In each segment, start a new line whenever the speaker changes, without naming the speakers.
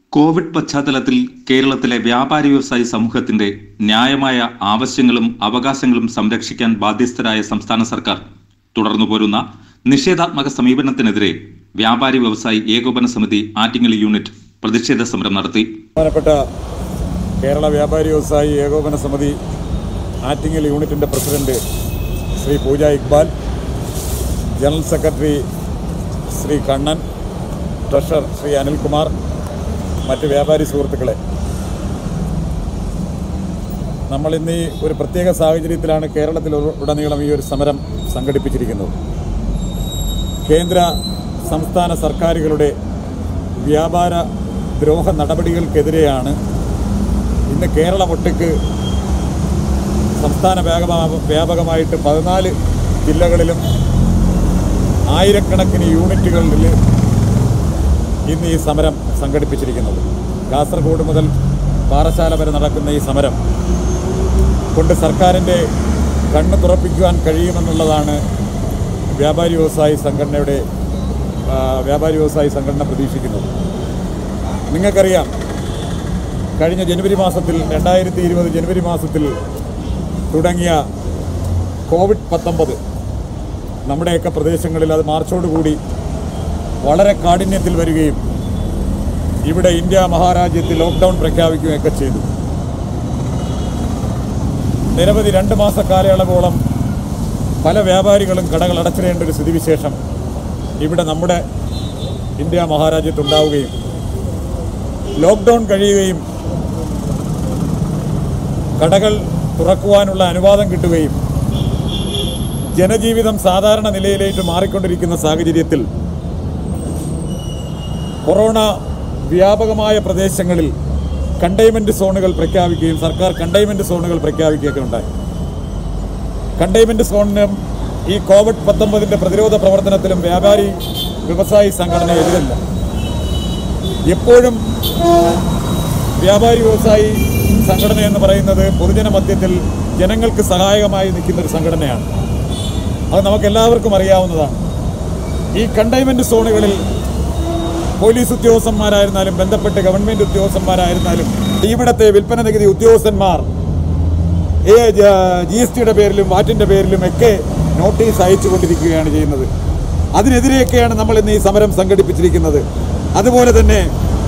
Covid പശ്ചാത്തലത്തിൽ കേരളത്തിലെ വ്യാപാരി വ്യവസായി സമൂഹത്തിന്റെ ന്യായമായ ആവശ്യങ്ങളും അവകാശങ്ങളും സംരക്ഷിക്കാൻ ബാധ്യസ്ഥരായ സംസ്ഥാന സർക്കാർ തുടർന്നു പോരുന്ന നിഷേധാത്മക സമീപനത്തിനെതിരെ വ്യാപാരി വ്യവസായി ഏകോപന സമിതി ആറ്റിങ്ങൽ യൂണിറ്റ് പ്രതിഷേധ സമരം നടത്തി
ബഹുമാനപ്പെട്ട കേരള വ്യാപാരി വ്യവസായി ഏകോപന സമിതി ആറ്റിങ്ങൽ യൂണിറ്റിൻ്റെ president Shri Pooja Iqbal general secretary Shri Kannan treasurer Shri Anilkumar മറ്റ് വ്യാപാരി സുഹൃത്തുക്കളെ നമ്മൾ ഇന്ന് ഈ ഒരു പ്രത്യേക സാഹചര്യത്തിലാണ് കേരളത്തിൽ ഉടനീളം ഈ ഒരു സമരം സംഘടിപ്പിച്ചിരിക്കുന്നത് കേന്ദ്ര സംസ്ഥാന സർക്കാരുകളുടെ വ്യാപാര ദ്രോഹ നടപടികൾക്കെതിരെയാണ് ഇന്ന് കേരളമൊട്ടുക്ക് സംസ്ഥാന വ്യാപക- വ്യാപകമായിട്ട് പതിനാല് ജില്ലകളിലും ആയിരക്കണക്കിന് യൂണിറ്റുകളിൽ ഇന്ന് ഈ സമരം സംഘടിപ്പിച്ചിരിക്കുന്നത് കാസർഗോഡ് മുതൽ പാറശാല വരെ നടക്കുന്ന ഈ സമരം കൊണ്ട് സർക്കാരിൻ്റെ കണ്ണ് തുറപ്പിക്കുവാൻ കഴിയുമെന്നുള്ളതാണ് വ്യാപാരി വ്യവസായി സംഘടനയുടെ ആ, വ്യാപാരി വ്യവസായി സംഘടന പ്രതീക്ഷിക്കുന്നത് നിങ്ങൾക്കറിയാം കഴിഞ്ഞ ജനുവരി മാസത്തിൽ രണ്ടായിരത്തി ഇരുപത് ജനുവരി മാസത്തിൽ തുടങ്ങിയ കോവിഡ് പത്തൊമ്പത് നമ്മുടെയൊക്കെ പ്രദേശങ്ങളിൽ അത് മാർച്ചോടുകൂടി വളരെ കാഠിന്യത്തിൽ വരികയും ഇവിടെ ഇന്ത്യ മഹാരാജ്യത്തിൽ ലോക്ക്ഡൗൺ പ്രഖ്യാപിക്കുകയൊക്കെ ചെയ്തു നിരവധി രണ്ട് മാസ കാലയളവോളം പല വ്യാപാരികളും കടകൾ അടച്ചിടേണ്ട ഒരു സ്ഥിതിവിശേഷം ഇവിടെ നമ്മുടെ ഇന്ത്യ മഹാരാജ്യത്തുണ്ടാവുകയും ലോക്ക്ഡൗൺ കഴിയുകയും കടകൾ തുറക്കുവാനുള്ള അനുവാദം കിട്ടുകയും ജനജീവിതം സാധാരണ നിലയിലേക്ക് മാറിക്കൊണ്ടിരിക്കുന്ന സാഹചര്യത്തിൽ കൊറോണ വ്യാപകമായ പ്രദേശങ്ങളിൽ കണ്ടെയ്ൻമെന്റ് സോണുകൾ പ്രഖ്യാപിക്കുകയും സർക്കാർ കണ്ടെയ്ൻമെന്റ് സോണുകൾ പ്രഖ്യാപിക്കുകയൊക്കെ ഉണ്ടായി കണ്ടെയ്ൻമെന്റ് സോണിനും ഈ കോവിഡ് പത്തൊമ്പതിൻ്റെ പ്രതിരോധ പ്രവർത്തനത്തിലും വ്യാപാരി വ്യവസായി സംഘടന എതിരല്ല എപ്പോഴും വ്യാപാരി വ്യവസായി സംഘടന എന്ന് പറയുന്നത് പൊതുജന മധ്യത്തിൽ ജനങ്ങൾക്ക് സഹായകമായി നിൽക്കുന്ന ഒരു സംഘടനയാണ് അത് നമുക്ക് എല്ലാവർക്കും അറിയാവുന്നതാണ് ഈ കണ്ടെയ്ൻമെന്റ് സോണുകളിൽ പോലീസ് ഉദ്യോഗസ്ഥന്മാരായിരുന്നാലും ബന്ധപ്പെട്ട് ഗവൺമെന്റ് ഉദ്യോഗസ്ഥന്മാരായിരുന്നാലും ഇവിടുത്തെ വിൽപ്പന നികുതി ഉദ്യോഗസ്ഥന്മാർ ജി എസ് ടിയുടെ പേരിലും വാറ്റിന്റെ പേരിലും ഒക്കെ നോട്ടീസ് അയച്ചുകൊണ്ടിരിക്കുകയാണ് ചെയ്യുന്നത് അതിനെതിരെയൊക്കെയാണ് നമ്മൾ ഇന്ന് ഈ സമരം സംഘടിപ്പിച്ചിരിക്കുന്നത് അതുപോലെ തന്നെ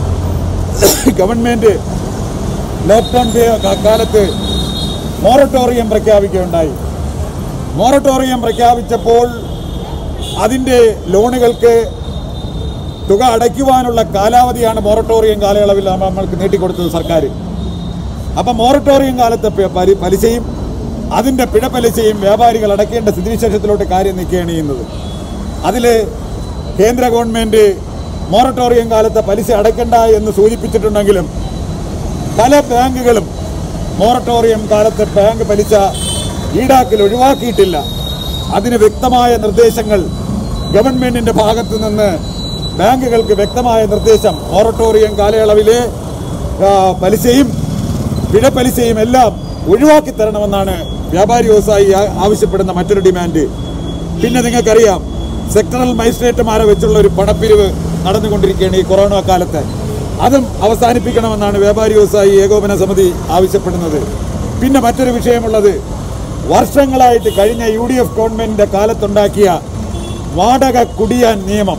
ഗവൺമെന്റ് ലോക്ക്ഡൗൺ കാലത്ത് മൊറട്ടോറിയം പ്രഖ്യാപിക്കുകയുണ്ടായി മൊറട്ടോറിയം പ്രഖ്യാപിച്ചപ്പോൾ അതിൻ്റെ ലോണുകൾക്ക് തുക അടയ്ക്കുവാനുള്ള കാലാവധിയാണ് മൊറട്ടോറിയം കാലയളവിൽ നമ്മ- നമ്മൾക്ക് നീട്ടിക്കൊടുത്തത് സർക്കാർ അപ്പം മൊറട്ടോറിയം കാലത്തെ പ- പരി- പലിശയും അതിൻ്റെ പിഴപ്പലിശയും വ്യാപാരികൾ അടയ്ക്കേണ്ട സ്ഥിതിവിശേഷത്തിലോട്ട് കാര്യം നിൽക്കുകയാണ് ചെയ്യുന്നത് അതിൽ കേന്ദ്ര ഗവൺമെൻറ് മൊറട്ടോറിയം കാലത്തെ പലിശ അടയ്ക്കണ്ട എന്ന് സൂചിപ്പിച്ചിട്ടുണ്ടെങ്കിലും പല ബാങ്കുകളും മൊറട്ടോറിയം കാലത്തെ ബാങ്ക് പലിശ ഈടാക്കൽ ഒഴിവാക്കിയിട്ടില്ല അതിന് വ്യക്തമായ നിർദ്ദേശങ്ങൾ ഗവൺമെന്റിന്റെ ഭാഗത്തു നിന്ന് ബാങ്കുകൾക്ക് വ്യക്തമായ നിർദ്ദേശം മൊറട്ടോറിയം കാലയളവിലെ ആ, പലിശയും പിഴപ്പലിശയും എല്ലാം ഒഴിവാക്കി തരണമെന്നാണ് വ്യാപാരി വ്യവസായി ആ- ആവശ്യപ്പെടുന്ന മറ്റൊരു ഡിമാൻഡ് പിന്നെ നിങ്ങൾക്കറിയാം സെക്ടറൽ മജിസ്ട്രേറ്റുമാരെ വെച്ചുള്ള ഒരു പണപ്പിരിവ് നടന്നുകൊണ്ടിരിക്കുകയാണ് ഈ കൊറോണ കാലത്ത് അതും അവസാനിപ്പിക്കണമെന്നാണ് വ്യാപാരി വ്യവസായി ഏകോപന സമിതി ആവശ്യപ്പെടുന്നത് പിന്നെ മറ്റൊരു വിഷയമുള്ളത് വർഷങ്ങളായിട്ട് കഴിഞ്ഞ യു ഡി എഫ് ഗവൺമെന്റിന്റെ കാലത്തുണ്ടാക്കിയ വാടക കുടിയാൻ നിയമം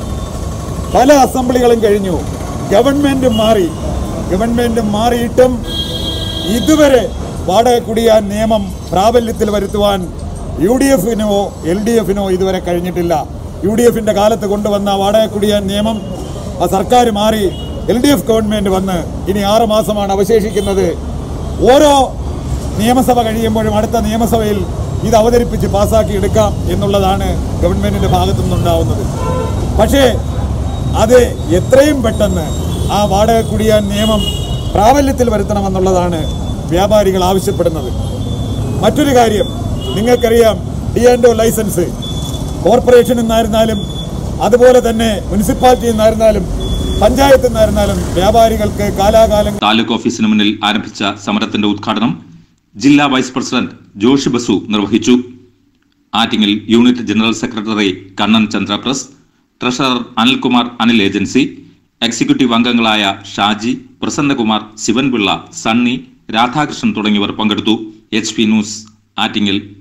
പല അസംബ്ലികളും കഴിഞ്ഞു ഗവൺമെന്റ് മാറി ഗവൺമെന്റ് മാറിയിട്ടും ഇതുവരെ വാടക കുടിയാൻ നിയമം പ്രാബല്യത്തിൽ വരുത്തുവാൻ യു ഡി എഫിനോ എൽ ഡി എഫിനോ ഇതുവരെ കഴിഞ്ഞിട്ടില്ല യു ഡി എഫിന്റെ കാലത്ത് കൊണ്ടുവന്ന വാടക കുടിയാൻ നിയമം ആ സർക്കാർ മാറി എൽ ഡി എഫ് ഗവൺമെന്റ് വന്ന് ഇനി ആറ് മാസമാണ് അവശേഷിക്കുന്നത് ഓരോ നിയമസഭ കഴിയുമ്പോഴും അടുത്ത നിയമസഭയിൽ ഇത് അവതരിപ്പിച്ച് പാസ്സാക്കി എടുക്കാം എന്നുള്ളതാണ് ഗവൺമെന്റിന്റെ ഭാഗത്തു നിന്നുണ്ടാവുന്നത് പക്ഷേ അത് എത്രയും പെട്ടെന്ന് ആ വാടക കുടിയാൻ നിയമം പ്രാബല്യത്തിൽ വരുത്തണമെന്നുള്ളതാണ് വ്യാപാരികൾ ആവശ്യപ്പെടുന്നത് മറ്റൊരു കാര്യം നിങ്ങൾക്കറിയാം ഡി ആൻഡ് ലൈസൻസ് കോർപ്പറേഷനിൽ നിന്നായിരുന്നാലും അതുപോലെ തന്നെ മുനിസിപ്പാലിറ്റിയിൽ നിന്നായിരുന്നാലും പഞ്ചായത്തിൽ നിന്നായിരുന്നാലും വ്യാപാരികൾക്ക് കാലാകാലം
താലൂക്ക് ഓഫീസിന് മുന്നിൽ ആരംഭിച്ച സമരത്തിന്റെ ഉദ്ഘാടനം ജില്ലാ വൈസ് പ്രസിഡന്റ് ജോഷി ബസു നിർവഹിച്ചു Attingal unit general secretary Kannan ചന്ദ്രപ്രസ് treasurer Anilkumar Anil agency executive അംഗങ്ങളായ ഷാജി പ്രസന്നകുമാർ ശിവൻപിള്ള സണ്ണി രാധാകൃഷ്ണൻ തുടങ്ങിയവർ പങ്കെടുത്തു എച്ച് പി ന്യൂസ് ആറ്റിങ്ങൽ